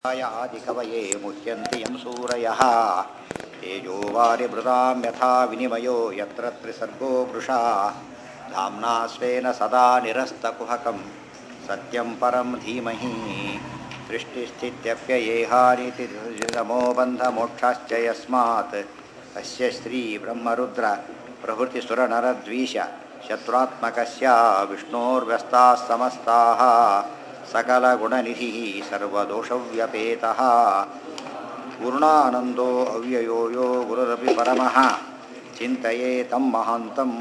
य आदिकवये मुह्यन्ति यं सूरयः तेजो वारिभृतां यथा विनिमयो यत्र त्रिसर्गो वृषा धाम्ना स्वेन सदा निरस्तकुहकं सत्यं परं धीमहि सृष्टिस्थित्यप्ययेहानिति नमो बन्धमोक्षाश्च यस्मात् अस्य श्रीब्रह्मरुद्र प्रभृतिसुरनरद्वीष शत्रुत्मकस्य विष्णोर्व्यस्ताः समस्ताः सकलगुणनिधिः सर्वदोषव्यपेतः पूर्णानन्दो अव्ययो यो ಗುರುರಪಿ ಪರಮಃ ಚಿಂತೆಯೇ ತಮ್ಮ ಮಹಾಂತಂ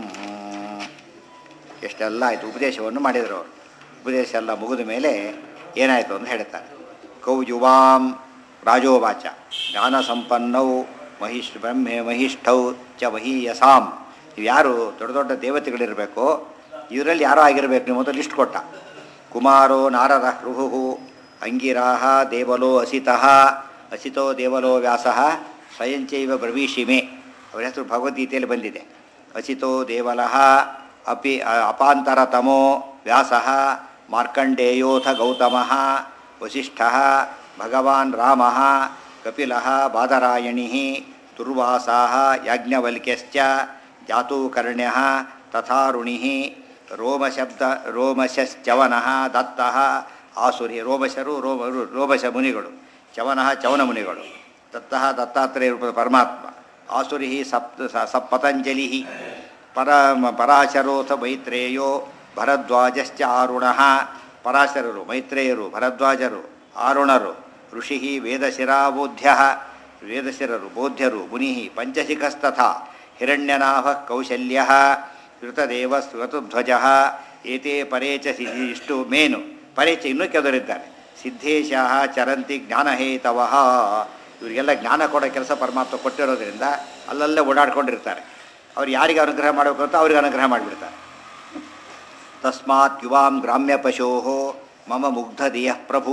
ಎಷ್ಟೆಲ್ಲ ಆಯಿತು ಉಪದೇಶವನ್ನು ಮಾಡಿದರು ಅವರು ಉಪದೇಶ ಎಲ್ಲ ಮುಗಿದ ಮೇಲೆ ಏನಾಯಿತು ಅಂತ ಹೇಳ್ತಾರೆ ಕೌಜುವಾಂ ರಾಜೋವಾಚ ಜ್ಞಾನ ಸಂಪನ್ನೌ ಮಹಿಷ್ ಬ್ರಹ್ಮೆ ಮಹಿಷ್ಠೌ ಚ ಮಹೀಯಸಾಂ ಇವು ಯಾರು ದೊಡ್ಡ ದೊಡ್ಡ ದೇವತೆಗಳಿರಬೇಕು ಇವರಲ್ಲಿ ಯಾರೋ ಆಗಿರಬೇಕು ನೀವು ಮೊದಲು ಲಿಸ್ಟ್ ಕೊಟ್ಟ ಕುಮಾರೋ ನಾರದ ರುಹು ಅಂಗಿರಾಹ ದೇವಲೋ ಅಸಿತಃ ಅಸಿತೋ ದೇವಲೋ ವ್ಯಾಸಃ ಸ್ವಯಂಚೈವ ಬ್ರವೀಷಿಮೆ ಅವರ ಹೆಸರು ಭಗವದ್ಗೀತೆಯಲ್ಲಿ ಬಂದಿದೆ ಅಸಿತೋ ದೇವಲಃ ಅಪಿ ಅಪಾಂತರತಮೋ ವ್ಯಾಸಃ ಮಾರ್ಕಂಡೇಯೋಥ ಗೌತಮಃ ವಸಿಷ್ಠಃ ಭಗವಾನ್ ರಾಮಃ ಕಪಿಲಃ ಬಾದರಾಯಣಿ ದುರ್ವಾಸಾः ಯಾಜ್ಞವಲ್ಕ್ಯಶ್ಚ ಜಾತೂಕರ್ಣ್ಯः ತಥಾರುಣಿ ರೋಮಶಬ್ದ ರೋಮಶಶ್ಚವನಃ ದತ್ತಃ ಆಸುರಿ ರೋಮಶರು ರೋಮ ರೋಮಶ ಮುನಿಗಳು ಚವನಃ ಚವನ ಮುನಿಗಳು ದತ್ತಃ ದತ್ತಾತ್ರೇಯ ರೂಪದ ಪರಮಾತ್ಮ ಆಸುರಿ ಸಪ್ತ ಸ ಪತಂಜಲಿ ಪರ ಪರಾಶರೋಥ ಮೈತ್ರೇಯೋ ಭರದ್ವಾಜಶ್ಚ ಆರುಣಃ ಪರಾಶರರು ಮೈತ್ರೇಯರು ಭರದ್ವಾಜರು ಆರುಣರು ಋಷಿ ವೇದಶಿರಾಬೋಧ್ಯ ವೇದಶಿರರು ಬೋಧ್ಯರು ಮುನಿ ಪಂಚಶಿಖಸ್ತಥ ಹಿರಣ್ಯನಾಭ ಕೌಶಲ್ಯ ಋತದೇವ ಋತುಧ್ವಜ ಏತೇ ಪರೇಚ ಸಿದ್ಧಿ ಇಷ್ಟು ಮೇನು ಪರೇಚ ಇನ್ನೂ ಕೆಲವರಿದ್ದಾರೆ ಸಿದ್ಧೇಶ ಚರಂತಿ ಜ್ಞಾನಹೇತವ ಇವರಿಗೆಲ್ಲ ಜ್ಞಾನ ಕೊಡೋ ಕೆಲಸ ಪರಮಾತ್ಮ ಕೊಟ್ಟಿರೋದ್ರಿಂದ ಅಲ್ಲಲ್ಲೇ ಓಡಾಡ್ಕೊಂಡಿರ್ತಾರೆ ಅವ್ರು ಯಾರಿಗೆ ಅನುಗ್ರಹ ಮಾಡಬೇಕು ಅಂತ ಅವ್ರಿಗೆ ಅನುಗ್ರಹ ಮಾಡಿಬಿಡ್ತಾರೆ ತಸ್ಮಾತ್ ಯುವಾಂ ಗ್ರಾಮ್ಯ ಪಶೋ ಮಮ ಮುಗ್ಧದಿಯ ಪ್ರಭು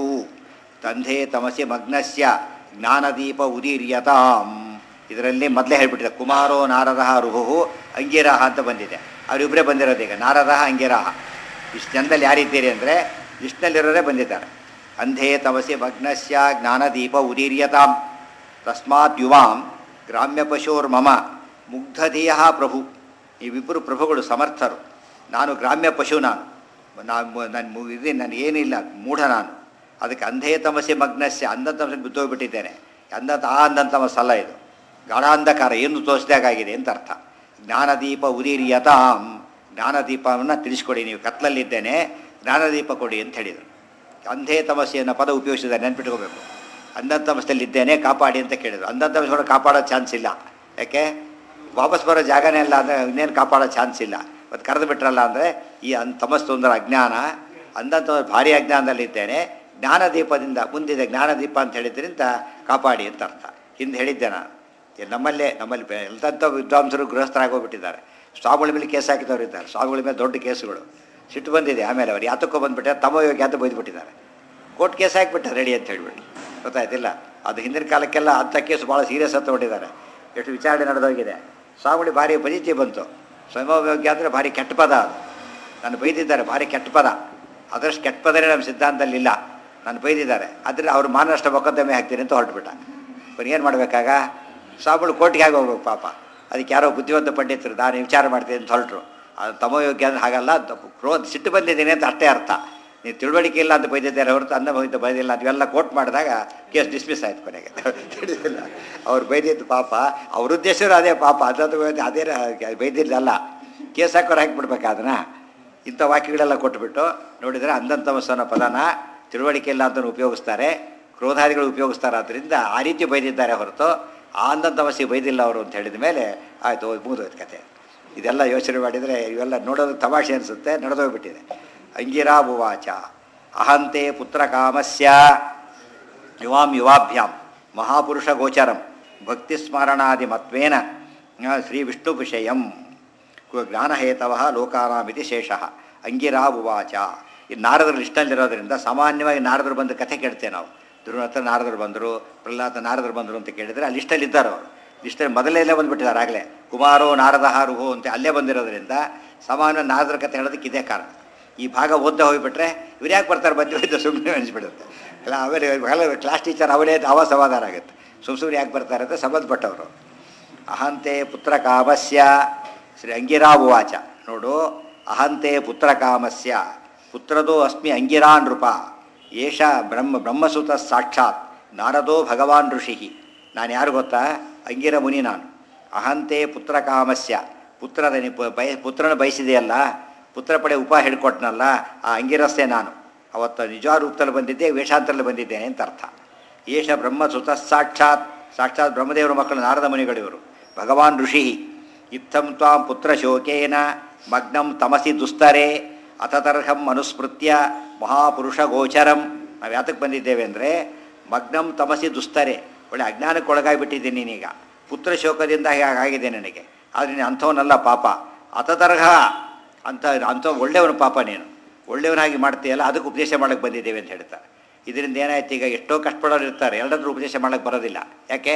ತಂಧೆ ತಮಸಿ ಮಗ್ನಸ್ಯ ಜ್ಞಾನದೀಪ ಉದೀರ್ಯತಾಂ ಇದರಲ್ಲಿ ಮೊದಲೇ ಹೇಳ್ಬಿಟ್ಟಿದೆ ಕುಮಾರೋ ನಾರದಃ ರುಹು ಅಂಗಿರಾಹ ಅಂತ ಬಂದಿದೆ ಅವರಿಬ್ಬರೇ ಬಂದಿರೋದು ಈಗ ನಾರದಃ ಅಂಗಿರಾಹ ಇಷ್ಟು ಜನದಲ್ಲಿ ಯಾರಿದ್ದೀರಿ ಅಂದರೆ ಲಿಸ್ಟ್ನಲ್ಲಿರೋರೇ ಬಂದಿದ್ದಾರೆ ಅಂಧೇ ತಮಸಿ ಮಗ್ನಸ್ಯ ಜ್ಞಾನದೀಪ ಉದೀರ್ಯತಾಂ ತಸ್ಮಾತ್ ಯುವಾಂ ಗ್ರಾಮ್ಯ ಪಶೋರ್ ಮಮ ಮುಗ್ಧಧಿಯ ಪ್ರಭು ನೀವಿಬ್ಬರು ಪ್ರಭುಗಳು ಸಮರ್ಥರು ನಾನು ಗ್ರಾಮ್ಯ ಪಶು ನಾನು ನಾನು ನನ್ನ ಇದು ನನಗೇನಿಲ್ಲ ಮೂಢ ನಾನು ಅದಕ್ಕೆ ಅಂಧೇ ತಮಸೆ ಮಗ್ನಸ್ಯ ಅಂಧ ತಮಸೆ ಬಿದ್ದೋಗ್ಬಿಟ್ಟಿದ್ದೇನೆ ಅಂಧ ಆ ಅಂಧಂತಮಸ್ ಅಲ್ಲ ಇದು ಗಾಢಾಂಧಕಾರ ಏನು ತೋರಿಸಿದಾಗಿದೆ ಅಂತ ಅರ್ಥ ಜ್ಞಾನದೀಪ ಉದೀರ್ಯತಾಂ ಜ್ಞಾನದೀಪವನ್ನು ತಿಳಿಸ್ಕೊಡಿ ನೀವು ಕತ್ಲಲ್ಲಿದ್ದೇನೆ ಜ್ಞಾನದೀಪ ಕೊಡಿ ಅಂತ ಹೇಳಿದರು ಅಂಧೇ ತಮಸ್ಸೆ ಅನ್ನೋ ಪದ ಉಪಯೋಗಿಸಿದ್ದಾರೆ ನೆನ್ಪಿಟ್ಕೋಬೇಕು ಅಂಧಂತಮಸ್ಸಲ್ಲಿದ್ದೇನೆ ಕಾಪಾಡಿ ಅಂತ ಕೇಳಿದರು ಅಂಧಂತಮಸ್ಸೋட ಕಾಪಾಡೋ ಚಾನ್ಸ್ ಇಲ್ಲ ಯಾಕೆ ವಾಪಸ್ ಬರೋ ಜಾಗನೇ ಇಲ್ಲ ಅಂದರೆ ಇನ್ನೇನು ಕಾಪಾಡೋ ಚಾನ್ಸ್ ಇಲ್ಲ ಮತ್ತು ಕರೆದು ಬಿಟ್ರಲ್ಲ ಅಂದರೆ ಈ ಅನ್ ತಮಸ್ಸು ಅಂದ್ರೆ ಅಜ್ಞಾನ ಅಂಧಂತ ಭಾರಿ ಅಜ್ಞಾನದಲ್ಲಿದ್ದೇನೆ ಜ್ಞಾನದೀಪದಿಂದ ಮುಂದಿದೆ ಜ್ಞಾನದೀಪ ಅಂತ ಹೇಳಿದ್ರಿಂದ ಕಾಪಾಡಿ ಅಂತ ಅರ್ಥ ಹಿಂದೆ ಹೇಳಿದ್ದೆ ನಾನು ನಮ್ಮಲ್ಲೇ ನಮ್ಮಲ್ಲಿ ಎಂಥಂಥ ವಿದ್ವಾಂಸರು ಗೃಹಸ್ಥರಾಗೋಗ್ಬಿಟ್ಟಿದ್ದಾರೆ ಸ್ವಾಮಿಗಳ ಮೇಲೆ ಕೇಸ್ ಹಾಕಿದವರು ಇದ್ದಾರೆ ಸ್ವಾಮಿಗಳ ಮೇಲೆ ದೊಡ್ಡ ಕೇಸುಗಳು ಸಿಟ್ಟು ಬಂದಿದೆ ಆಮೇಲೆ ಅವ್ರು ಯಾತಕ್ಕೋ ಬಂದುಬಿಟ್ಟೆ ತಮ್ಮ ಯೋಗ್ಯ ಅಂತ ಬೈದ್ಬಿಟ್ಟಿದ್ದಾರೆ ಕೋರ್ಟ್ ಕೇಸ್ ಹಾಕಿಬಿಟ್ಟ ರೆಡಿ ಅಂತ ಹೇಳ್ಬಿಟ್ಟು ಗೊತ್ತಾಯ್ತಿಲ್ಲ ಅದು ಹಿಂದಿನ ಕಾಲಕ್ಕೆಲ್ಲ ಅಂಥ ಕೇಸು ಭಾಳ ಸೀರಿಯಸ್ ಅಂತ ಹೊಟ್ಟಿದ್ದಾರೆ ಎಷ್ಟು ವಿಚಾರಣೆ ನಡೆದೋಗಿದೆ ಸ್ವಾಮಿಗಳು ಭಾರಿ ಪರಿಚಯ ಬಂತು ಸ್ವಯಂಯೋಗ್ಯ ಅಂದರೆ ಭಾರಿ ಕೆಟ್ಟ ಪದ ಅದು ನಾನು ಬೈದಿದ್ದಾರೆ ಭಾರಿ ಕೆಟ್ಟ ಪದ ಅದರಷ್ಟು ಕೆಟ್ಟ ಪದನೇ ನಮ್ಮ ಸಿದ್ಧಾಂತದಲ್ಲಿ ಇಲ್ಲ ನಾನು ಬೈದಿದ್ದಾರೆ ಆದರೆ ಅವ್ರು ಮಾನನಷ್ಟ ಮೊಕದ್ದಮೆ ಹಾಕ್ತೀನಿ ಅಂತ ಹೊರಟ್ಬಿಟ್ಟ ಅವ್ರು ಏನು ಮಾಡಬೇಕಾಗ ಸ್ವಾಮಿಗಳು ಕೋರ್ಟ್ಗೆ ಆಗಿ ಹೋಗ್ಬೇಕು ಪಾಪ ಅದಕ್ಕೆ ಯಾರೋ ಬುದ್ಧಿವಂತ ಪಂಡಿತರು ನಾನು ವಿಚಾರ ಮಾಡ್ತೀನಿ ಅಂತ ಹೊರಟರು ಅದು ತಮೋಯೋಗ್ಯ ಅಂದ್ರೆ ಹಾಗಲ್ಲ ಕ್ರೋಧ ಸಿಟ್ಟು ಬಂದಿದ್ದೀನಿ ಅಂತ ಅಷ್ಟೇ ಅರ್ಥ ನೀವು ತಿಳುವಳಿಕೆ ಇಲ್ಲ ಅಂತ ಬೈದಿದ್ದಾರೆ ಹೊರತು ಅಂದ ಹೋಯ್ತು ಬೈದಿಲ್ಲ ಅದೆಲ್ಲ ಕೋರ್ಟ್ ಮಾಡಿದಾಗ ಕೇಸ್ ಡಿಸ್ಮಿಸ್ ಆಯ್ತು ಕೊನೆಗೆ ತಿಳಿದಿಲ್ಲ ಅವ್ರು ಬೈದಿದ್ದು ಪಾಪ ಅವ್ರ ಉದ್ದೇಶರು ಅದೇ ಪಾಪ ಅದಂತ ಅದೇ ಬೈದಿದ್ದಲ್ಲ ಕೇಸ್ ಹಾಕೋರು ಹಾಕಿಬಿಡ್ಬೇಕು ಅದನ್ನ ಇಂಥ ವಾಕ್ಯಗಳೆಲ್ಲ ಕೊಟ್ಬಿಟ್ಟು ನೋಡಿದರೆ ಅಂದಂತಮಸ್ಸು ಅನ್ನೋ ಪದನ ತಿಳುವಳಿಕೆ ಇಲ್ಲ ಅಂತ ಉಪಯೋಗಿಸ್ತಾರೆ ಕ್ರೋಧಾದಿಗಳು ಉಪಯೋಗಿಸ್ತಾರೆ ಆದ್ದರಿಂದ ಆ ರೀತಿ ಬೈದಿದ್ದಾರೆ ಹೊರತು ಆ ಅಂದಂತಮಸ್ಸಿ ಬೈದಿಲ್ಲ ಅವರು ಅಂತ ಹೇಳಿದ ಮೇಲೆ ಆಯಿತು ಮುಗಿದೋಯ್ತು ಕತೆ ಇದೆಲ್ಲ ಯೋಚನೆ ಮಾಡಿದರೆ ಇವೆಲ್ಲ ನೋಡೋದು ತಮಾಷೆ ಅನಿಸುತ್ತೆ ನಡೆದೋಗ್ಬಿಟ್ಟಿದೆ ಅಂಗಿರಾಭುವಾಚ ಅಹಂತೆ ಪುತ್ರ ಕಾಮಸ್ಯ ಯುವಾಂ ಯುವಾಭ್ಯಾಂ ಮಹಾಪುರುಷ ಗೋಚರಂ ಭಕ್ತಿ ಸ್ಮರಣಾದಿ ಮತ್ವೇನ ಶ್ರೀ ವಿಷ್ಣು ವಿಷಯಂ ಜ್ಞಾನಹೇತವ ಲೋಕಾನಾಮಿತಿ ಶೇಷ ಅಂಗಿರಾಭುವಾಚ ಈ ನಾರದ್ರ ಲಿಸ್ಟಲ್ಲಿರೋದ್ರಿಂದ ಸಾಮಾನ್ಯವಾಗಿ ನಾರದರು ಬಂದ ಕಥೆ ಕೇಳ್ತೇವೆ ನಾವು ಧ್ರುವನತ್ರ ನಾರದರು ಬಂದರು ಪ್ರಹ್ಲಾದ ನಾರದರು ಬಂದರು ಅಂತ ಕೇಳಿದರೆ ಆ ಲಿಸ್ಟಲ್ಲಿ ಇದ್ದಾರೆ ಅವರು ಲಿಸ್ಟಲ್ಲಿ ಮೊದಲೇ ಬಂದುಬಿಟ್ಟಿದ್ದಾರೆ ಆಗಲೇ ಕುಮಾರೋ ನಾರದ ಹಾರುಹೋ ಅಂತ ಅಲ್ಲೇ ಬಂದಿರೋದ್ರಿಂದ ಸಾಮಾನ್ಯ ನಾರದರ ಕಥೆ ಹೇಳೋದಕ್ಕೆ ಇದೇ ಕಾರಣ ಈ ಭಾಗ ಓದ್ತಾ ಹೋಗಿಬಿಟ್ರೆ ಇವ್ರು ಯಾಕೆ ಬರ್ತಾರೆ ಮಧ್ಯೆ ಮಧ್ಯೆ ಸುಮ್ಮನೆ ಅನಿಸ್ಬಿಡುತ್ತೆ ಕ್ಲಾ ಆಮೇಲೆ ಕ್ಲಾಸ್ ಟೀಚರ್ ಅವರೇ ಅವ ಸಮಾಧಾನ ಆಗುತ್ತೆ ಸುಮ್ ಸುಮ್ಮನೆ ಯಾಕೆ ಬರ್ತಾರೆ ಅಂತ ಸಂಬಂಧಪಟ್ಟವರು ಅಹಂತೆ ಪುತ್ರ ಕಾಮಸ್ಯ ಶ್ರೀ ಅಂಗಿರಾವುವಾಚ ನೋಡು ಅಹಂತೆ ಪುತ್ರ ಕಾಮಸ್ಯ ಪುತ್ರದೋ ಅಸ್ಮಿ ಅಂಗಿರಾ ನೃಪ ಏಷ ಬ್ರಹ್ಮ ಬ್ರಹ್ಮಸುತ ಸಾಕ್ಷಾತ್ ನಾರದೋ ಭಗವಾನ್ ಋಷಿ ನಾನು ಯಾರು ಗೊತ್ತಾ ಅಂಗಿರ ಮುನಿ ನಾನು ಅಹಂತೆ ಪುತ್ರ ಕಾಮಸ್ಯ ಪುತ್ರನ ನಿ- ಪ- ಬಯ ಪುತ್ರನ ಬಯಸಿದೆಯಲ್ಲ ಪುತ್ರ ಪಡೆ ಉಪ ಹಿಡ್ಕೊಟ್ನಲ್ಲ ಆ ಅಂಗಿರಸ್ಸೇ ನಾನು ಅವತ್ತು ನಿಜವಾದ ರೂಪದಲ್ಲಿ ಬಂದಿದ್ದೆ ವೇಷಾಂತರಲ್ಲಿ ಬಂದಿದ್ದೇನೆ ಅಂತ ಅರ್ಥ ಏಷ ಬ್ರಹ್ಮಸುತ ಸಾಕ್ಷಾತ್ ಸಾಕ್ಷಾತ್ ಬ್ರಹ್ಮದೇವರ ಮಕ್ಕಳು ನಾರದ ಮುನಿಗಳಿವರು ಭಗವಾನ್ ಋಷಿ ಇತ್ತಂ ತ್ವಾಂ ಪುತ್ರ ಶೋಕೇನ ಮಗ್ನಂ ತಮಸಿ ದುಸ್ತರೆ ಅತತರ್ಹಂ ಅನುಸ್ಮೃತ್ಯ ಮಹಾಪುರುಷ ಗೋಚರಂ ನಾವು ಯಾತಕ್ಕೆ ಬಂದಿದ್ದೇವೆ ಅಂದರೆ ಮಗ್ನಂ ತಮಸಿ ದುಸ್ತರೆ ಒಳ್ಳೆ ಅಜ್ಞಾನಕ್ಕೆ ಒಳಗಾಗಿಬಿಟ್ಟಿದ್ದೀನಿ ನೀನೀಗ ಪುತ್ರ ಶೋಕದಿಂದ ಹೀಗೆ ಆಗಿದೆ ನನಗೆ ಆದರೆ ನೀನು ಅಂಥವನಲ್ಲ ಪಾಪ ಅತತರ್ಹ ಅಂತ ಅಂಥ ಒಳ್ಳೆಯವನು ಪಾಪ ನೀನು ಒಳ್ಳೆಯವನಾಗಿ ಮಾಡ್ತೀಯಲ್ಲ ಅದಕ್ಕೆ ಉಪದೇಶ ಮಾಡಕ್ಕೆ ಬಂದಿದ್ದೇವೆ ಅಂತ ಹೇಳ್ತಾರೆ ಇದರಿಂದ ಏನಾಯ್ತು ಈಗ ಎಷ್ಟೋ ಕಷ್ಟಪಡೋರು ಇರ್ತಾರೆ ಎಲ್ಲರೂ ಉಪದೇಶ ಮಾಡಕ್ಕೆ ಬರೋದಿಲ್ಲ ಯಾಕೆ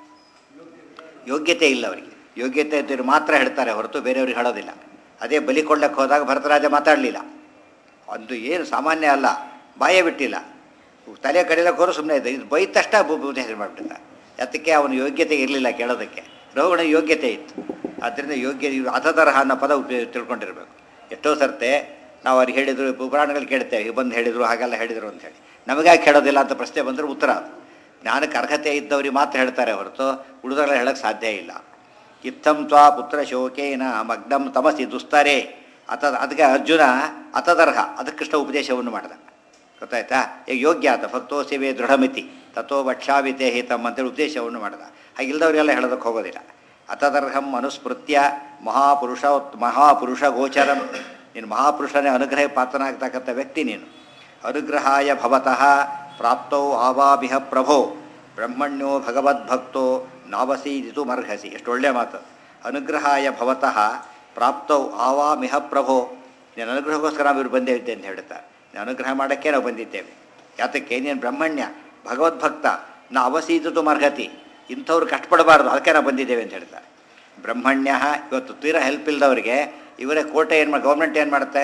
ಯೋಗ್ಯತೆ ಇಲ್ಲ ಅವರಿಗೆ ಯೋಗ್ಯತೆ ಇದ್ದರು ಮಾತ್ರ ಹೇಳ್ತಾರೆ ಹೊರತು ಬೇರೆಯವ್ರಿಗೆ ಹೇಳೋದಿಲ್ಲ ಅದೇ ಬಲಿ ಕೊಳ್ಳಕ್ಕೆ ಹೋದಾಗ ಭರತರಾಜ ಮಾತಾಡಲಿಲ್ಲ ಒಂದು ಏನು ಸಾಮಾನ್ಯ ಅಲ್ಲ ಬಾಯೇ ಬಿಟ್ಟಿಲ್ಲ ತಲೆ ಕಡಿಲಕ್ಕೆ ಹೋರು ಸುಮ್ಮನೆ ಇದೆ ಇದು ಬೈದ ತಕ್ಷಣ ಬು- ಉಪದೇಶ ಮಾಡಿಬಿಟ್ಟ ಅದಕ್ಕೆ ಅವನ ಯೋಗ್ಯತೆ ಇರಲಿಲ್ಲ ಕೇಳೋದಕ್ಕೆ ರಘುಗಣ ಯೋಗ್ಯತೆ ಇತ್ತು ಆದ್ದರಿಂದ ಯೋಗ್ಯ ಇವು ಅಥತರಹ ಅನ್ನೋ ಪದ ಉಪಯೋಗ ತಿಳ್ಕೊಂಡಿರ್ಬೇಕು ಎಷ್ಟೋ ಸರ್ತೆ ನಾವು ಅವ್ರಿಗೆ ಹೇಳಿದ್ರು ಪುರಾಣಗಳು ಕೇಳ್ತೇವೆ ಬಂದು ಹೇಳಿದರು ಹಾಗೆಲ್ಲ ಹೇಳಿದರು ಅಂತ ಹೇಳಿ ನಮಗಾಗಿ ಕೇಳೋದಿಲ್ಲ ಅಂತ ಪ್ರಶ್ನೆ ಬಂದರೆ ಉತ್ತರ ಅದು ಜ್ಞಾನಕ್ಕೆ ಅರ್ಹತೆ ಇದ್ದವ್ರಿಗೆ ಮಾತ್ರ ಹೇಳ್ತಾರೆ ಹೊರತು ಉಳಿದವರೆಲ್ಲ ಹೇಳೋಕ್ಕೆ ಸಾಧ್ಯ ಇಲ್ಲ ಇತ್ತಂ ತ್ವಾ ಪುತ್ರ ಶೋಕೇನ ಮಗ್ನಂ ತಮಸಿ ದುಸ್ತರೆ ಅತ ಅದಕ್ಕೆ ಅರ್ಜುನ ಅತದರ್ಹ ಅದಕ್ಕೆ ಕೃಷ್ಣ ಉಪದೇಶವನ್ನು ಮಾಡಿದ ಗೊತ್ತಾಯ್ತಾ ಈಗ ಯೋಗ್ಯ ಆತ ಭಕ್ತೋ ಸೇವೆ ದೃಢಮಿತಿ ತಥೋ ಭಕ್ಷಾವಿತೆ ಹಿತಂ ಅಂತೇಳಿ ಉಪದೇಶವನ್ನು ಮಾಡಿದ ಹಾಗಿಲ್ದವರೆಲ್ಲ ಹೇಳೋದಕ್ಕೆ ಹೋಗೋದಿಲ್ಲ ಅತದರ್ಹಂ ಅನುಸ್ಮೃತ್ಯ ಮಹಾಪುರುಷ ಮಹಾಪುರುಷ ಗೋಚರಂ ನೀನು ಮಹಾಪುರುಷನೇ ಅನುಗ್ರಹ ಪಾತ್ರನಾಗ್ತಕ್ಕಂಥ ವ್ಯಕ್ತಿ ನೀನು ಅನುಗ್ರಹಾಯ ಭವತಃ ಪ್ರಾಪ್ತೌ ಆವಾಭಿಹ ಪ್ರಭೋ ಬ್ರಹ್ಮಣ್ಯೋ ಭಗವದ್ಭಕ್ತೋ ನಾವಸೀದಿತು ಮರ್ಹಸಿ ಎಷ್ಟು ಒಳ್ಳೆಯ ಮಾತು ಅನುಗ್ರಹಾಯ ಭವತಃ ಪ್ರಾಪ್ತೌ ಆವಾಮಿಹ ಪ್ರಭೋ ನೀನು ಅನುಗ್ರಹಕ್ಕೋಸ್ಕರ ನಾವು ಇವ್ರು ಬಂದೇವಿದ್ದೆ ಅಂತ ಹೇಳ್ತಾರೆ ನೀನು ಅನುಗ್ರಹ ಮಾಡೋಕ್ಕೆ ನಾವು ಬಂದಿದ್ದೇವೆ ಯಾತಕ್ಕೆ ನೀನು ಬ್ರಹ್ಮಣ್ಯ ಭಗವದ್ಭಕ್ತ ನಾ ಅವಸೀದಿತು ಮರ್ಹತಿ ಇಂಥವ್ರು ಕಷ್ಟಪಡಬಾರ್ದು ಅದಕ್ಕೆ ನಾವು ಬಂದಿದ್ದೇವೆ ಅಂತ ಹೇಳ್ತಾರೆ ಬ್ರಹ್ಮಣ್ಯ ಇವತ್ತು ತೀರಾ ಹೆಲ್ಪ್ ಇಲ್ದವರಿಗೆ ಇವರೇ ಕೋರ್ಟೆ ಏನು ಮಾಡಿ ಗೌರ್ಮೆಂಟ್ ಏನು ಮಾಡುತ್ತೆ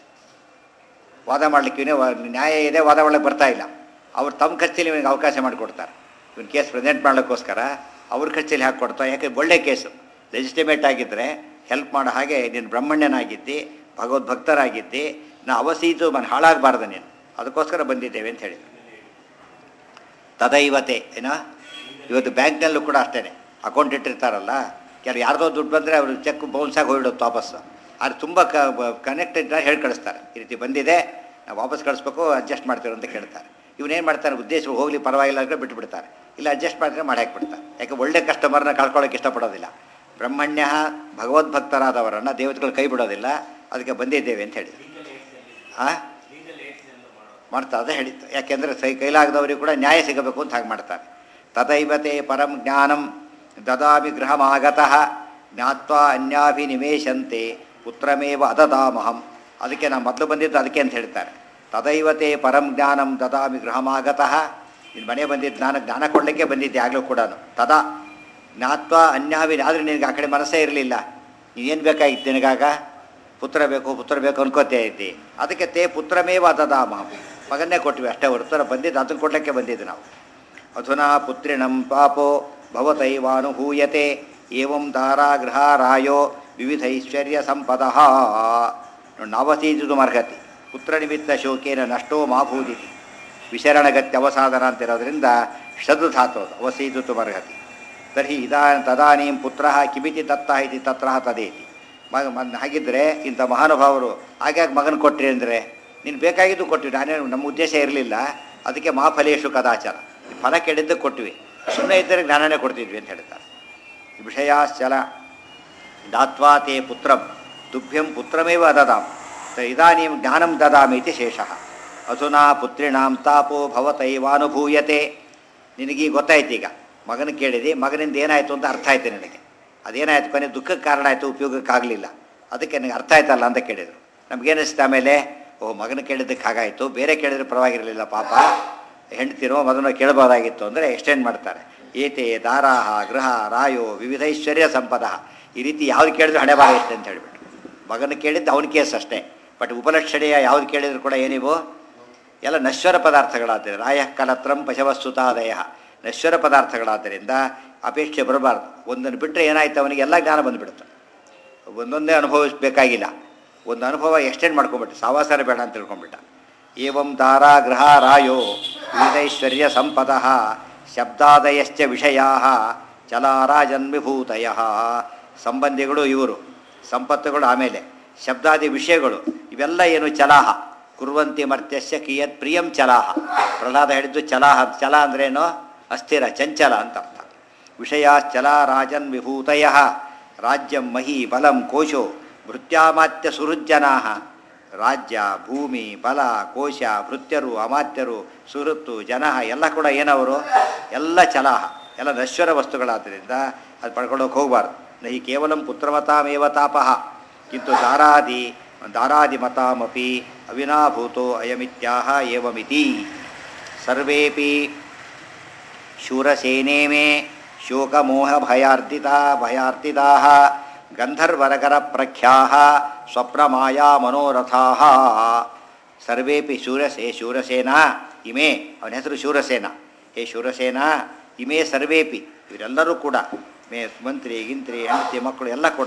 ವಾದ ಮಾಡಲಿಕ್ಕೆ ಇವನೇ ವಾ- ನ್ಯಾಯ ಇದೆ ವಾದ ಒಳಗೆ ಬರ್ತಾ ಇಲ್ಲ ಅವ್ರು ತಮ್ಮ ಖರ್ಚಲ್ಲಿ ಇವನಿಗೆ ಅವಕಾಶ ಮಾಡಿಕೊಡ್ತಾರೆ ಇವನ್ ಕೇಸ್ ಪ್ರೆಸೆಂಟ್ ಮಾಡೋಕ್ಕೋಸ್ಕರ ಅವ್ರ ಖರ್ಚಲ್ಲಿ ಹಾಕಿ ಕೊಡ್ತಾ ಯಾಕೆ ಒಳ್ಳೆ ಕೇಸು ಲೆಜಿಸ್ಟಿಮೇಟ್ ಆಗಿದ್ದರೆ ಹೆಲ್ಪ್ ಮಾಡೋ ಹಾಗೆ ನೀನು ಬ್ರಹ್ಮಣ್ಯನಾಗಿದ್ದಿ ಭಗವದ್ಭಕ್ತರಾಗಿದ್ದಿ ನಾ ಅವಸೀತು ಮನೆ ಹಾಳಾಗಬಾರ್ದು ನೀನು ಅದಕ್ಕೋಸ್ಕರ ಬಂದಿದ್ದೇವೆ ಅಂತ ಹೇಳಿದ್ರು ತದೈವತೆ ಏನ ಇವತ್ತು ಬ್ಯಾಂಕ್ನಲ್ಲೂ ಕೂಡ ಅಷ್ಟೇ ಅಕೌಂಟ್ ಇಟ್ಟಿರ್ತಾರಲ್ಲ ಕೆಲವು ಯಾರ್ದೋ ದುಡ್ಡು ಬಂದರೆ ಅವರು ಚೆಕ್ ಬೌನ್ಸಾಗಿ ಹೋಗಿಡೋದು ವಾಪಸ್ಸು ಅದು ತುಂಬ ಕ ಕನೆಕ್ಟೆಡ್ ಹೇಳಿ ಕಳಿಸ್ತಾರೆ ಈ ರೀತಿ ಬಂದಿದೆ ನಾವು ವಾಪಸ್ ಕಳಿಸ್ಬೇಕು ಅಡ್ಜಸ್ಟ್ ಮಾಡ್ತೀವಿ ಅಂತ ಕೇಳ್ತಾರೆ ಇವನೇನು ಮಾಡ್ತಾರೆ ಉದ್ದೇಶ ಹೋಗಲಿ ಪರವಾಗಿಲ್ಲ ಅಂದರೆ ಬಿಟ್ಟುಬಿಡ್ತಾರೆ ಇಲ್ಲ ಅಡ್ಜಸ್ಟ್ ಮಾಡಿದ್ರೆ ಮಾಡಿ ಹಾಕ್ಬಿಡ್ತಾರೆ ಯಾಕೆ ಒಳ್ಳೆ ಕಸ್ಟಮರ್ನ ಕಳ್ಕೊಳ್ಳೋಕೆ ಇಷ್ಟಪಡೋದಿಲ್ಲ ಬ್ರಹ್ಮಣ್ಯ ಭಗವದ್ಭಕ್ತರಾದವರನ್ನು ದೇವತೆಗಳು ಕೈ ಬಿಡೋದಿಲ್ಲ ಅದಕ್ಕೆ ಬಂದಿದ್ದೇವೆ ಅಂತ ಹೇಳಿದ್ರು ಹಾಂ ಮಾಡ್ತಾ ಅದೇ ಹೇಳಿತ್ತು ಯಾಕೆಂದರೆ ಸೈ ಕೈಲಾಗದವರಿಗೆ ಕೂಡ ನ್ಯಾಯ ಸಿಗಬೇಕು ಅಂತ ಹಾಗೆ ಮಾಡ್ತಾರೆ ತದೈವತೆ ಪರಂ ಜ್ಞಾನಂ ದದಾಮಿ ಗೃಹಮಾಗತಃ ಜ್ಞಾತ್ವಾ ಅನ್ಯಾಭಿನಿವೇಶಂತೆ ಪುತ್ರಮೇವ ಅದದಾಮಹಂ ಅದಕ್ಕೆ ನಾನು ಮೊದಲು ಬಂದಿದ್ದು ಅದಕ್ಕೆ ಅಂತ ಹೇಳ್ತಾರೆ ತದೈವತೆ ಪರಂ ಜ್ಞಾನಂ ದದಾಮಿ ಗೃಹಮಾಗತಃ ನಿನ್ನ ಮನೆ ಬಂದಿದ್ದು ನಾನು ಜ್ಞಾನ ಕೊಡಲಿಕ್ಕೆ ಬಂದಿದ್ದೆ ಆಗಲೂ ಕೂಡ ತದಾ ಜ್ಞಾತ್ವ ಅನ್ಯಾವಿ ಆದರೆ ನಿನಗೆ ಆ ಕಡೆ ಮನಸ್ಸೇ ಇರಲಿಲ್ಲ ನೀನೇನು ಬೇಕಾಗಿತ್ತು ನಿನಗಾಗ ಪುತ್ರ ಬೇಕು ಪುತ್ರ ಬೇಕು ಅನ್ಕೋತೇ ಐತಿ ಅದಕ್ಕೆ ತೇ ಪುತ್ರಮೇವ ದದಾಮಹಂ ಮಗನ್ನೇ ಕೊಟ್ವಿ ಅಷ್ಟೇ ಹೊರತು ಬಂದಿದ್ದು ಅದನ್ನು ಕೊಡಲಿಕ್ಕೆ ಬಂದಿದ್ದು ನಾವು ಅಧುನಾ ಪುತ್ರಿಣಂ ಪಾಪೋ ಭವತೈವಾನುಭೂಯತೆ ಏವಂ ದಾರಾಗೃಹಾರಾಯೋ ವಿವಿಧೈಶ್ವರ್ಯ ಸಂಪದ ನಾವಸೀದಿದು ಮರ್ಹತಿ ಪುತ್ರ ನಿಮಿತ್ತ ಶೋಕೇನ ನಷ್ಟೋ ಮಾಭೂದಿತಿ ವಿಶರಣಗತ್ಯ ಅವಸಾದನ ಅಂತಿರೋದ್ರಿಂದ ಷದು ಧಾತು ಅದು ಅವಸೀದಿತು ಮರ್ಹತಿ ತರ್ಹಿ ಇದಾ ತದಾನೀಂ ಪುತ್ರ ಕಿಮಿತಿ ದತ್ತ ಇತಿ ತತ್ರ ತದೇತಿ ಮಗ ಮನ್ ಹಾಗಿದ್ದರೆ ಇಂಥ ಮಹಾನುಭಾವರು ಹಾಗಾಗಿ ಮಗನ ಕೊಟ್ರಿ ಅಂದರೆ ನೀನು ಬೇಕಾಗಿದ್ದು ಕೊಟ್ವಿ ನಾನೇ ನಮ್ಮ ಉದ್ದೇಶ ಇರಲಿಲ್ಲ ಅದಕ್ಕೆ ಮಾಫಲೇಶು ಕದಾಚಾರ ಈ ಫಲ ಕೆಡಿದ್ದು ಕೊಟ್ವಿ ಸುಮ್ಮನೆ ಇದ್ದರೆ ಜ್ಞಾನನೇ ಕೊಡ್ತಿದ್ವಿ ಅಂತ ಹೇಳ್ತಾರೆ ವಿಷಯಾಶ್ಚಲ ದಾತ್ವಾ ತೇ ಪುತ್ರಂ ತುಭ್ಯಂ ಪುತ್ರಮೇವ ದದಾಂ ತ ಇದಾನೀಂ ಜ್ಞಾನಂ ದದಾಮಿ ಇತಿ ಶೇಷಃ ಅಧುನಾ ಪುತ್ರಿಣಾಂ ತಾಪೋ ಭವತೈವಾನುಭೂಯತೆ ನಿನಗೀಗ ಗೊತ್ತಾಯ್ತು ಈಗ ಮಗನ ಕೇಳಿದೆ ಮಗನಿಂದ ಏನಾಯಿತು ಅಂತ ಅರ್ಥ ಆಯ್ತು ನಿನಗೆ ಅದೇನಾಯ್ತು ಕೊನೆ ದುಃಖಕ್ಕೆ ಕಾರಣ ಆಯಿತು ಉಪಯೋಗಕ್ಕಾಗಲಿಲ್ಲ ಅದಕ್ಕೆ ನನಗೆ ಅರ್ಥ ಆಯ್ತಲ್ಲ ಅಂತ ಕೇಳಿದರು ನಮಗೇನಿಸ್ತು ಆಮೇಲೆ ಓ ಮಗನ ಕೇಳಿದ್ದಕ್ಕೆ ಹಾಗಾಯಿತು ಬೇರೆ ಕೇಳಿದ್ರೆ ಪರವಾಗಿರಲಿಲ್ಲ ಪಾಪ ಹೆಂಡ್ತಿರೋ ಮಗನ ಕೇಳಬಹುದಾಗಿತ್ತು ಅಂದರೆ ಎಕ್ಸ್ಟೆಂಡ್ ಮಾಡ್ತಾರೆ ಏತೆ ದಾರಾಹ ಗೃಹ ರಾಯೋ ವಿವಿಧೈಶ್ವರ್ಯ ಸಂಪದ ಈ ರೀತಿ ಯಾವ್ದು ಕೇಳಿದ್ರು ಹಣೆ ಬಾರ ಇಷ್ಟೆ ಅಂತ ಹೇಳಿಬಿಟ್ಟು ಮಗನ ಕೇಳಿದ್ದು ಅವನ ಕೇಸ್ ಅಷ್ಟೇ ಬಟ್ ಉಪಲಕ್ಷಣೀಯ ಯಾವ್ದು ಕೇಳಿದ್ರು ಕೂಡ ಏನಿವು ಎಲ್ಲ ನಶ್ವರ ಪದಾರ್ಥಗಳಾದ್ದರಿಂದ ರಾಯ ಕಲತ್ರಂ ಪಶವಸ್ತುತಾದಯ ನಶ್ವರ ಪದಾರ್ಥಗಳಾದ್ದರಿಂದ ಅಪೇಕ್ಷೆ ಬರಬಾರ್ದು ಒಂದನ್ನು ಬಿಟ್ಟರೆ ಏನಾಯ್ತು ಅವನಿಗೆ ಎಲ್ಲ ಜ್ಞಾನ ಬಂದುಬಿಡುತ್ತೆ ಒಂದೊಂದೇ ಅನುಭವಿಸಬೇಕಾಗಿಲ್ಲ ಒಂದು ಅನುಭವ ಎಕ್ಸ್ಟೆಂಡ್ ಮಾಡ್ಕೊಂಬಿಟ್ಟು ಸಾವಾಸಾರ ಬೇಡ ಅಂತ ತಿಳ್ಕೊಂಬಿಟ್ಟ ಏವಂ ದಾರಾ ಗೃಹ ರಾಯೋ ವಿವಿಧೈಶ್ವರ್ಯ ಸಂಪದಃ ಶಬ್ದಾದಯಶ್ಚ ವಿಷಯಾ ಚಲಾರಾಜನ್ವಿಭೂತಯ ಸಂಬಂಧಿಗಳು ಇವರು ಸಂಪತ್ತುಗಳು ಆಮೇಲೆ ಶಬ್ದಾದಿ ವಿಷಯಗಳು ಇವೆಲ್ಲ ಏನು ಚಲಾಹ ಕುರುವಂತಿ ಮರ್ತ್ಯಸ್ಯ ಕಿಯತ್ ಪ್ರಿಯಂ ಚಲಾಹ ಪ್ರಹ್ಲಾದ ಹೇಳಿದ್ದು ಚಲಾಹ ಚಲ ಅಂದ್ರೇನು ಅಸ್ಥಿರ ಚಂಚಲ ಅಂತ ಅರ್ಥ ವಿಷಯಾಶ್ಚಲ ರಾಜನ್ ವಿಭೂತಯ ರಾಜ್ಯಂ ಮಹಿ ಬಲಂ ಕೋಶೋ ಭೃತ್ಯಾಮಾತ್ಯ ಸುಹೃಜ್ಜನಾ ರಾಜ್ಯ ಭೂಮಿ ಬಲ ಕೋಶ ಭೃತ್ಯರು ಅಮಾತ್ಯರು ಸುಹೃತ್ತು ಜನ ಎಲ್ಲ ಕೂಡ ಏನವರು ಎಲ್ಲ ಚಲಾಹ ಎಲ್ಲ ನಶ್ವರ ವಸ್ತುಗಳಾದ್ದರಿಂದ ಅದು ಪಡ್ಕೊಳ್ಳೋಕೆ ಹೋಗಬಾರ್ದು ನಹಿ ಕೇವಲ ಪುತ್ರಮತಾಮೇವ ತಾಪಃ ಕಿಂತು ದಾರಾದಿ ದಾರಾದಿಮತಾಮಪಿ ಅವಿನಾಭೂತೋ ಅಯಮಿತ್ಯಾಹ ಏವಮಿತಿ ಸರ್ವೇಪಿ ಶೂರಸೇನೆ ಮೇ ಶೋಕಮೋಹ ಭಯಾರ್ದಿತಾ ಭಯಾರ್ದಿತಾ ಗಂಧರ್ವರಗರ ಪ್ರಖ್ಯಾ ಸ್ವಪ್ನಮಾಯಾ ಮನೋರಥಾ ಸರ್ವೇಪಿ ಶೂರಸೇ ಶೂರಸೇನಾ ಇಮೇ ಅವನ ಹೆಸರು ಶೂರಸೇನ ಹೇ ಶೂರಸೇನ ಇಮೇ ಸರ್ವೇಪಿ ಇವರೆಲ್ಲರೂ ಕೂಡ ಮೇ ಮಂತ್ರಿ ಗಿಂತ್ರಿ ಹೆಂಡತಿ ಮಕ್ಕಳು ಎಲ್ಲ ಕೂಡ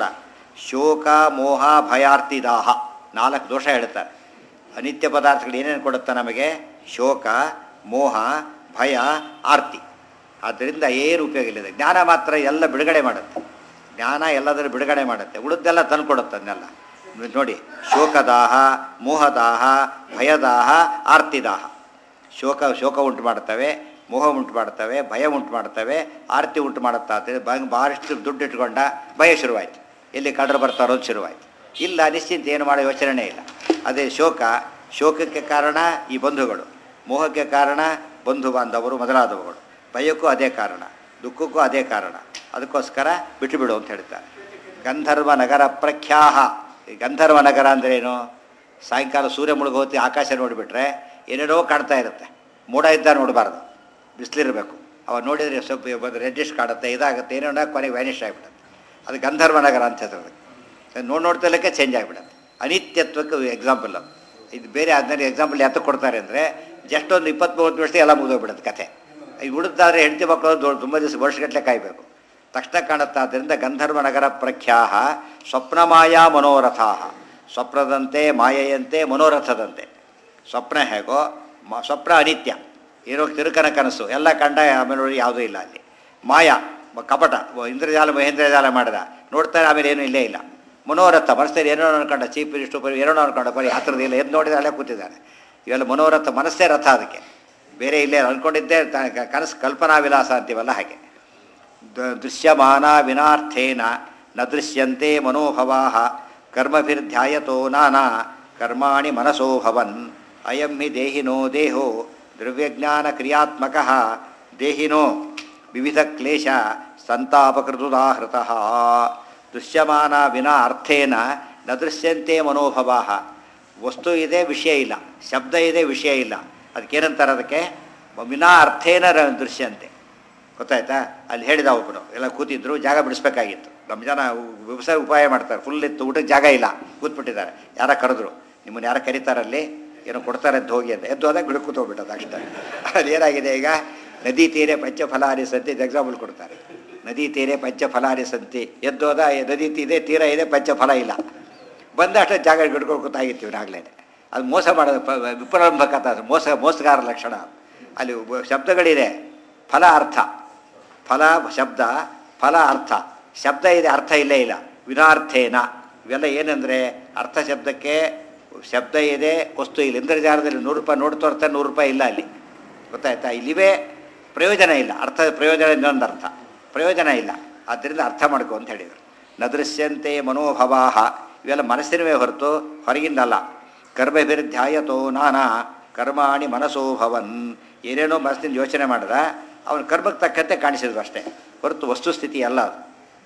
ಶೋಕ ಮೋಹ ಭಯಾರ್ತಿದಾಹ ನಾಲ್ಕು ದೋಷ ಹೇಳ್ತಾರೆ ಅನಿತ್ಯ ಪದಾರ್ಥಗಳು ಏನೇನು ಕೊಡುತ್ತೆ ನಮಗೆ ಶೋಕ ಮೋಹ ಭಯ ಆರ್ತಿ ಆದ್ದರಿಂದ ಏನು ಉಪಯೋಗ ಇಲ್ಲದೆ ಜ್ಞಾನ ಮಾತ್ರ ಎಲ್ಲ ಬಿಡುಗಡೆ ಮಾಡುತ್ತೆ ಜ್ಞಾನ ಎಲ್ಲದರ ಬಿಡುಗಡೆ ಮಾಡುತ್ತೆ ಉಳಿದೆಲ್ಲ ತಂದುಕೊಡುತ್ತೆ ಅದನ್ನೆಲ್ಲ ನೋಡಿ ಶೋಕದಾಹ ಮೋಹದಾಹ ಭಯದಾಹ ಆರ್ತಿದಾಹ ಶೋಕ ಶೋಕ ಉಂಟು ಮಾಡ್ತವೆ ಮೋಹ ಉಂಟು ಮಾಡ್ತವೆ ಭಯ ಉಂಟು ಮಾಡ್ತವೆ ಆರ್ತಿ ಉಂಟು ಮಾಡುತ್ತಾ ಅಂತೇಳಿ ಬ ಭಾಳಷ್ಟು ದುಡ್ಡು ಇಟ್ಕೊಂಡ ಭಯ ಶುರುವಾಯಿತು ಎಲ್ಲಿ ಕಡ್ರು ಬರ್ತಾರೋ ಅದು ಶುರುವಾಯಿತು ಇಲ್ಲ ನಿಶ್ಚಿಂತ ಏನು ಮಾಡೋ ಯೋಚನೆ ಇಲ್ಲ ಅದೇ ಶೋಕ ಶೋಕಕ್ಕೆ ಕಾರಣ ಈ ಬಂಧುಗಳು ಮೋಹಕ್ಕೆ ಕಾರಣ ಬಂಧು ಬಾಂಧವರು ಮೊದಲಾದವುಗಳು ಭಯಕ್ಕೂ ಅದೇ ಕಾರಣ ದುಃಖಕ್ಕೂ ಅದೇ ಕಾರಣ ಅದಕ್ಕೋಸ್ಕರ ಬಿಟ್ಟು ಬಿಡು ಅಂತ ಹೇಳ್ತಾರೆ ಗಂಧರ್ವ ನಗರ ಪ್ರಖ್ಯಾಹ ಈ ಗಂಧರ್ವ ನಗರ ಅಂದ್ರೇನು ಸಾಯಂಕಾಲ ಸೂರ್ಯ ಮುಳುಗೋತಿ ಆಕಾಶ ನೋಡಿಬಿಟ್ರೆ ಏನೇನೋ ಕಾಣ್ತಾ ಇರುತ್ತೆ ಮೋಡ ಇದ್ದ ನೋಡಬಾರ್ದು ಬಿಸಿಲಿರಬೇಕು ಅವ ನೋಡಿದರೆ ಸ್ವಲ್ಪ ಬಂದು ರೆಡ್ಡಿಶ್ ಕಾಡುತ್ತೆ ಇದಾಗುತ್ತೆ ಏನೇನೋ ಕೊನೆಗೆ ವ್ಯಾನಿಷ್ ಆಗಿಬಿಡುತ್ತೆ ಅದು ಗಂಧರ್ವ ನಗರ ಅಂತ ಹೆಸರು ಅದಕ್ಕೆ ನೋಡಿ ನೋಡ್ತಿಲ್ಲಕ್ಕೆ ಚೇಂಜ್ ಆಗಿಬಿಡುತ್ತೆ ಅನಿತ್ಯತ್ವಕ್ಕೆ ಎಕ್ಸಾಂಪಲ್ ಅದು ಇದು ಬೇರೆ ಅದನ್ನ ಎಕ್ಸಾಂಪಲ್ ಯಾತಕ್ಕೆ ಕೊಡ್ತಾರೆ ಅಂದರೆ ಜಸ್ಟ್ ಒಂದು ಇಪ್ಪತ್ತು ಮೂವತ್ತು ವರ್ಷ ಎಲ್ಲ ಮುಗಿದೋಗ್ಬಿಡುತ್ತೆ ಕತೆ ಈ ಉಳಿದಾದ್ರೆ ಹೆಂಡತಿ ಮಕ್ಕಳು ದೊಡ್ಡ ತುಂಬ ದಿವಸ ವರ್ಷಗಟ್ಟಲೆ ಕಾಯಬೇಕು ತಕ್ಷಣ ಕಾಣುತ್ತೆ ಆದ್ದರಿಂದ ಗಂಧರ್ವ ನಗರ ಪ್ರಖ್ಯಾಹ ಸ್ವಪ್ನಮಾಯಾ ಮನೋರಥಾ ಸ್ವಪ್ನದಂತೆ ಮಾಯೆಯಂತೆ ಮನೋರಥದಂತೆ ಸ್ವಪ್ನ ಹೇಗೋ ಮ ಸ್ವಪ್ನ ಅನಿತ್ಯ ಏನೋ ತಿರುಕನ ಕನಸು ಎಲ್ಲ ಕಂಡ ಆಮೇಲೆ ನೋಡಿ ಯಾವುದೂ ಇಲ್ಲ ಅಲ್ಲಿ ಮಾಯ ಮ- ಕಪಟ ವ- ಇಂದ್ರಜಾಲ ಮಹೇಂದ್ರಜಾಲ ಮಾಡಿದ ನೋಡ್ತಾರೆ ಆಮೇಲೆ ಏನೂ ಇಲ್ಲೇ ಇಲ್ಲ ಮನೋರಥ ಮನಸ್ಸಲ್ಲಿ ಏನೋ ಅನ್ಕೊಂಡ ಚೀಫ್ ಮಿನಿಸ್ಟರ್ ಬರೀ ಏನೋ ಅನ್ಕೊಂಡ ಬರೀ ಹತ್ತಿರದ ಇಲ್ಲ ಎದ್ದು ನೋಡಿದ್ರೆ ಅಲ್ಲೇ ಕೂತಿದ್ದಾನೆ ಇವೆಲ್ಲ ಮನೋರಥ ಮನಸ್ಸೇ ರಥ ಅದಕ್ಕೆ ಬೇರೆ ಇಲ್ಲೇ ಅನ್ಕೊಂಡಿದ್ದೇ ತ- ಕ- ಕನಸು ಕಲ್ಪನಾ ವಿಲಾಸ ಅಂತೀವಲ್ಲ ಹಾಗೆ ದ- ದೃಶ್ಯಮಾನ ವಿನಾರ್ಥೇನ ನ ದೃಶ್ಯಂತೆ ಮನೋಭವಾ ಕರ್ಮಭಿರ್ಧ್ಯಾಯತೋ ನಾನಾ ಕರ್ಮಾಣಿ ಮನಸೋ ಭವನ್ ಅಯಂ ಹಿ ದೇಹಿನೋ ದೇಹೋ ದ್ರವ್ಯಜ್ಞಾನ ಕ್ರಿಯಾತ್ಮಕ ದೇಹಿನೋ ವಿವಿಧ ಕ್ಲೇಶ ಸಂತಾಪಕೃತುದಾಹೃತ ದೃಶ್ಯಮಾನ ವಿನಾ ಅರ್ಥೇನ ನ ದೃಶ್ಯಂತೆ ಮನೋಭವಾ ವಸ್ತು ಇದೆ ವಿಷಯ ಇಲ್ಲ ಶಬ್ದ ಇದೆ ವಿಷಯ ಇಲ್ಲ ಅದಕ್ಕೇನಂತಾರೆ ಅದಕ್ಕೆ ವಿನಾ ಅರ್ಥೇನ ರ- ದೃಶ್ಯಂತೆ ಗೊತ್ತಾಯ್ತಾ ಅಲ್ಲಿ ಹೇಳಿದ ಒಬ್ಬರು ಎಲ್ಲ ಕೂತಿದ್ರು ಜಾಗ ಬಿಡಿಸ್ಬೇಕಾಗಿತ್ತು ನಮ್ಮ ಜನ ವ್ಯವಸಾಯ ಉಪಾಯ ಮಾಡ್ತಾರೆ ಫುಲ್ ಇತ್ತು ಊಟಕ್ಕೆ ಜಾಗ ಇಲ್ಲ ಕೂತ್ಬಿಟ್ಟಿದ್ದಾರೆ ಯಾರ ಕರೆದ್ರು ನಿಮ್ಮನ್ನು ಯಾರ ಕರೀತಾರಲ್ಲಿ ಏನೋ ಕೊಡ್ತಾರೆ ಅಂತ ಹೋಗಿ ಅಂತ ಎದ್ದು ಹೋದಾಗ ಗಿಡ ಕೂತೋಗ್ಬಿಟ್ಟದು ಅಷ್ಟೇ ಅಲ್ಲಿ ಏನಾಗಿದೆ ಈಗ ನದಿ ತೀರೆ ಪಂಚಫಲಾರಿ ಸಂತಿ ಎಕ್ಸಾಂಪಲ್ ಕೊಡ್ತಾರೆ ನದಿ ತೀರೆ ಪಂಚಫಲಾರಿ ಸಂತಿ ಎದ್ದು ಹೋದ ನದಿ ತೀರೆ ತೀರ ಇದೆ ಪಂಚಫಲ ಇಲ್ಲ ಬಂದಷ್ಟು ಜಾಗ ಹಿಡ್ಕೊಂಡು ಕೂತಾಗಿತ್ತು ಆಗಲೇ ಅದು ಮೋಸ ಮಾಡೋದು ಪ- ವಿಪ್ರಂಭಕತ ಮೋಸ ಮೋಸಗಾರ ಲಕ್ಷಣ ಅಲ್ಲಿ ಒಬ್ಬ ಶಬ್ದಗಳಿದೆ ಫಲ ಅರ್ಥ ಫಲ ಶಬ್ದ ಫಲ ಅರ್ಥ ಶಬ್ದ ಇದೆ ಅರ್ಥ ಇಲ್ಲೇ ಇಲ್ಲ ವಿನಾರ್ಥೇನ ಇವೆಲ್ಲ ಏನಂದರೆ ಅರ್ಥ ಶಬ್ದಕ್ಕೆ ಶಬ್ದ ಇದೆ ವಸ್ತು ಇಲ್ಲ ಇಂದ್ರಜಾಲದಲ್ಲಿ ನೂರು ರೂಪಾಯಿ ನೋಡ್ತಾ ಇರ್ತಾರೆ ನೂರು ರೂಪಾಯಿ ಇಲ್ಲ ಅಲ್ಲಿ ಗೊತ್ತಾಯ್ತಾ ಇಲ್ಲಿವೇ ಪ್ರಯೋಜನ ಇಲ್ಲ ಅರ್ಥ ಪ್ರಯೋಜನ ಇನ್ನೊಂದು ಅರ್ಥ ಪ್ರಯೋಜನ ಇಲ್ಲ ಆದ್ದರಿಂದ ಅರ್ಥ ಮಾಡ್ಕೊ ಅಂತ ಹೇಳಿದರು ನದೃಶ್ಯಂತೆ ಮನೋಭವಾಹ ಇವೆಲ್ಲ ಮನಸ್ಸಿನವೇ ಹೊರತು ಹೊರಗಿಂದಲ್ಲ ಕರ್ಮಭಿರ್ಧ್ಯಾಯತೋ ನಾನಾ ಕರ್ಮಾಣಿ ಮನಸೋ ಭವನ್ ಏನೇನೋ ಮನಸ್ಸಿನಿಂದ ಯೋಚನೆ ಮಾಡಿದ ಅವನ ಕರ್ಮಕ್ಕೆ ತಕ್ಕಂತೆ ಕಾಣಿಸಿದ್ರು ಅಷ್ಟೇ ಹೊರತು ವಸ್ತುಸ್ಥಿತಿ ಅಲ್ಲ ಅದು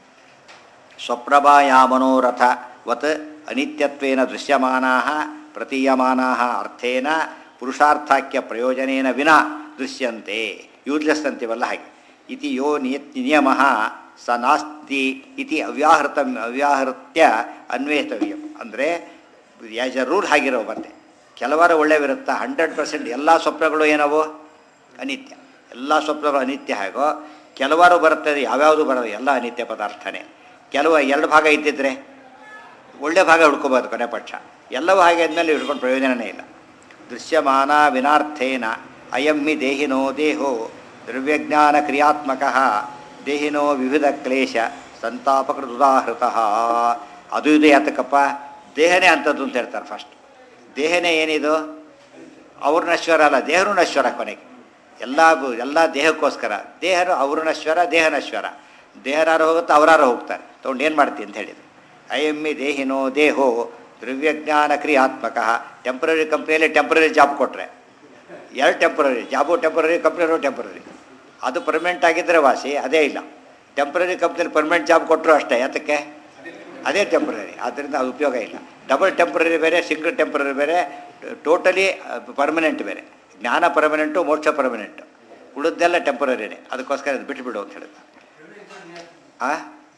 ಸ್ವಪ್ರಭಾಯಾ ಮನೋರಥ ವತ್ ಅನಿತ್ಯತ್ವೇನ ದೃಶ್ಯಮಾನಾ ಪ್ರತೀಯಮಾನಾ ಅರ್ಥೇನ ಪುರುಷಾರ್ಥಾಖ್ಯ ಪ್ರಯೋಜನೇನ ವಿನಾ ದೃಶ್ಯಂತೆ ಯೂಸ್ಲೆಸ್ ಅಂತೀವಲ್ಲ ಹಾಗೆ ಇತಿ ಯೋ ನಿಯತ್ ನಿಯಮ ಸ ನಾಸ್ತಿ ಇತಿ ಅವ್ಯಾಹೃತ ಅವ್ಯಾಹೃತ್ಯ ಅನ್ವೇತವ್ಯ ಅಂದರೆ ಆ್ಯಸ್ ಎ ರೂಲ್ ಆಗಿರೋ ಮತ್ತೆ ಕೆಲವಾರು ಒಳ್ಳೆವಿರುತ್ತಾ ಹಂಡ್ರೆಡ್ ಪರ್ಸೆಂಟ್ ಎಲ್ಲ ಸ್ವಪ್ನಗಳು ಏನವು ಅನಿತ್ಯ ಎಲ್ಲ ಸ್ವಪ್ನಗಳು ಅನಿತ್ಯ ಹೇಗೋ ಕೆಲವಾರು ಬರ್ತದೆ ಯಾವ್ಯಾವುದು ಬರೋದು ಎಲ್ಲ ಅನಿತ್ಯ ಪದಾರ್ಥನೇ ಕೆಲವು ಎರಡು ಭಾಗ ಇದ್ದಿದ್ರೆ ಒಳ್ಳೆ ಭಾಗ ಹುಡ್ಕೋಬೋದು ಕೊನೆ ಪಕ್ಷ ಎಲ್ಲವೂ ಹಾಗೆ ಆದಮೇಲೆ ಹಿಡ್ಕೊಂಡು ಪ್ರಯೋಜನವೇ ಇಲ್ಲ ದೃಶ್ಯಮಾನ ವಿನಾರ್ಥೇನ ಅಯಮ್ಮಿ ದೇಹಿನೋ ದೇಹೋ ದ್ರವ್ಯಜ್ಞಾನ ಕ್ರಿಯಾತ್ಮಕ ದೇಹಿನೋ ವಿವಿಧ ಕ್ಲೇಶ ಸಂತಾಪಕೃತ ಉದಾಹೃತ ಅದು ಇದು ಯಾತಕ್ಕಪ್ಪ ದೇಹನೇ ಅಂಥದ್ದು ಅಂತ ಹೇಳ್ತಾರೆ ಫಸ್ಟ್ ದೇಹನೇ ಏನಿದು ಅವ್ರ ನಶ್ವರ ಅಲ್ಲ ದೇಹನೂ ನಶ್ವರ ಕೊನೆಗೆ ಎಲ್ಲ ಬು- ಎಲ್ಲ ದೇಹಕ್ಕೋಸ್ಕರ ದೇಹನು ಅವ್ರ ನಶ್ವರ ದೇಹ ನಶ್ವರ ದೇಹರಾರು ಹೋಗುತ್ತೆ ಅವರಾರು ಹೋಗ್ತಾರೆ ತೊಗೊಂಡು ಏನು ಮಾಡ್ತೀನಿ ಅಂತ ಹೇಳಿದ್ರು ಅಯಮ್ಮಿ ದೇಹಿನೋ ದೇಹೋ ದ್ರವ್ಯಜ್ಞಾನ ಕ್ರಿಯಾತ್ಮಕ ಟೆಂಪ್ರರಿ ಕಂಪ್ನಿಯಲ್ಲಿ ಟೆಂಪ್ರರಿ ಜಾಬ್ ಕೊಟ್ಟರೆ ಎರಡು ಟೆಂಪ್ರರಿ ಜಾಬು ಟೆಂಪ್ರರಿ ಕಂಪ್ನಿಯವರು ಟೆಂಪ್ರರಿ ಅದು ಪರ್ಮನೆಂಟ್ ಆಗಿದ್ದರೆ ವಾಸಿ ಅದೇ ಇಲ್ಲ ಟೆಂಪ್ರರಿ ಕಂಪ್ನಿಯಲ್ಲಿ ಪರ್ಮನೆಂಟ್ ಜಾಬ್ ಕೊಟ್ಟರು ಅಷ್ಟೇ ಯಾತಕ್ಕೆ ಅದೇ ಟೆಂಪ್ರರಿ ಆದ್ದರಿಂದ ಅದು ಉಪಯೋಗ ಇಲ್ಲ ಡಬಲ್ ಟೆಂಪ್ರರಿ ಬೇರೆ ಸಿಂಗಲ್ ಟೆಂಪ್ರರಿ ಬೇರೆ ಟೋಟಲಿ ಪರ್ಮನೆಂಟ್ ಬೇರೆ ಜ್ಞಾನ ಪರ್ಮನೆಂಟು ಮೋಕ್ಷ ಪರ್ಮನೆಂಟು ಉಳಿದೆಲ್ಲ ಟೆಂಪ್ರರಿನೇ ಅದಕ್ಕೋಸ್ಕರ ಅದು ಬಿಟ್ಟುಬಿಡು ಅಂತ ಹೇಳ್ತಾರೆ ಆ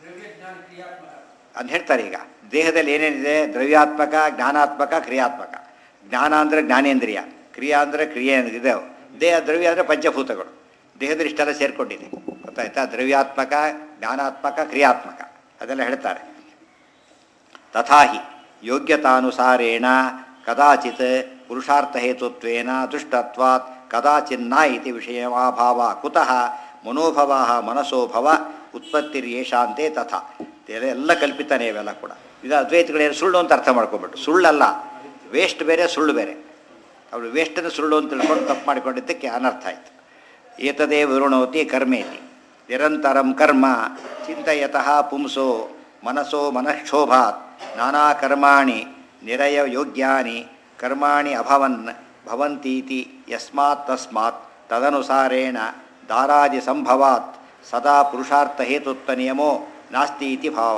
ಅಂತ ಹೇಳ್ತಾರೆ ಈಗ ದೇಹದಲ್ಲಿ ಏನೇನಿದೆ ದ್ರವ್ಯಾತ್ಮಕ ಜ್ಞಾನಾತ್ಮಕ ಕ್ರಿಯಾತ್ಮಕ ಜ್ಞಾನ ಅಂದರೆ ಜ್ಞಾನೇಂದ್ರಿಯ ಕ್ರಿಯಾ ಅಂದರೆ ಕ್ರಿಯೆ ಇದೆ ದೇಹ ದ್ರವ್ಯ ಅಂದರೆ ಪಂಚಭೂತಗಳು ದೇಹದಲ್ಲಿ ಇಷ್ಟೆಲ್ಲ ಸೇರಿಕೊಂಡಿದೆ ಗೊತ್ತಾಯ್ತಾ ದ್ರವ್ಯಾತ್ಮಕ ಜ್ಞಾನಾತ್ಮಕ ಕ್ರಿಯಾತ್ಮಕ ಅದೆಲ್ಲ ಹೇಳ್ತಾರೆ ತಥಾಹಿ ಯೋಗ್ಯತಾನುಸಾರೇಣ ಕದಾಚಿತ್ ಪುರುಷಾರ್ಥಹೇತುತ್ವೇನ ದುಷ್ಟತ್ವಾತ್ ಕದಾಚಿನ್ನ ಇತಿ ವಿಷಯಮಾಭಾವ ಕುತಃ ಮನೋಭವ ಮನಸೋಭವ ಉತ್ಪತ್ತಿರ್ಯೇಷಾಂತೆ ತಥಾ ಇದೆಲ್ಲ ಎಲ್ಲ ಕಲ್ಪಿತಾನೆ ಇವೆಲ್ಲ ಕೂಡ ಈಗ ಅದ್ವೈತಗಳೇನು ಸುಳ್ಳು ಅಂತ ಅರ್ಥ ಮಾಡ್ಕೊಂಬಿಟ್ಟು ಸುಳ್ಳಲ್ಲ ವೇಸ್ಟ್ ಬೇರೆ ಸುಳ್ಳು ಬೇರೆ ಅವರು ವೇಸ್ಟನ್ನು ಸುಳ್ಳು ಅಂತ ತಿಳ್ಕೊಂಡು ತಪ್ಪು ಮಾಡಿಕೊಂಡಿದ್ದಕ್ಕೆ ಅನರ್ಥ ಆಯಿತು ಏತದೇ ವಿವೃಣೋತಿ ಕರ್ಮೇತಿ ನಿರಂತರಂ ಕರ್ಮ ಚಿಂತಯತಃ ಪುಂಸೋ ಮನಸೋ ಮನಃಕ್ಷೋಭಾತ್ ನಾನಾ ಕರ್ಮಾಣಿ ನಿರಯ ಯೋಗ್ಯಾನಿ ಕರ್ಮಾಣಿ ಅಭವನ್ ಭವಂತೀತಿ ಯಸ್ಮಾತ್ ತಸ್ಮಾತ್ ತದನುಸಾರೇಣ ದಾರಾದಿ ಸಂಭವಾತ್ ಸದಾ ಪುರುಷಾರ್ಥ ಹೇತುತ್ವ ನಿಯಮೋ ನಾಸ್ತಿ ಇತಿ ಭಾವ